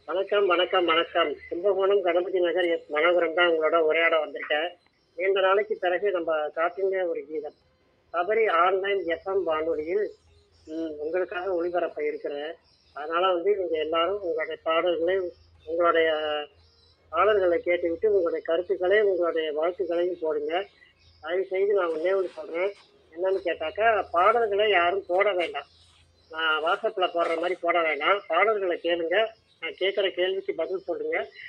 வணக்கம் வணக்கம் வணக்கம் கும்பகோணம் கணபதி நகர் எஸ் மனோகரன் தான் உங்களோட உரையாட வந்திருக்கேன் நீண்ட நாளைக்கு பிறகு நம்ம காட்டின ஒரு கீதம் சபரி ஆன்லைன் எஃப்எம் வானொலியில் ம், உங்களுக்காக ஒளிபரப்ப இருக்கிறேன் அதனால வந்து நீங்க எல்லாரும் உங்களுடைய பாடல்களை உங்களுடைய பாடல்களை கேட்டுவிட்டு உங்களுடைய கருத்துக்களை உங்களுடைய வாழ்த்துக்களையும் போடுங்க தயவு செய்து நான் ஒன்னே ஒன்று சொல்றேன் என்னன்னு கேட்டாக்கா பாடல்களை யாரும் போட வேண்டாம் நான் வாட்ஸ்அப்பில் போடுற மாதிரி போட வேண்டாம் பாடல்களை கேளுங்க நான் கேட்குற கேள்விக்கு பதில் சொல்லுங்க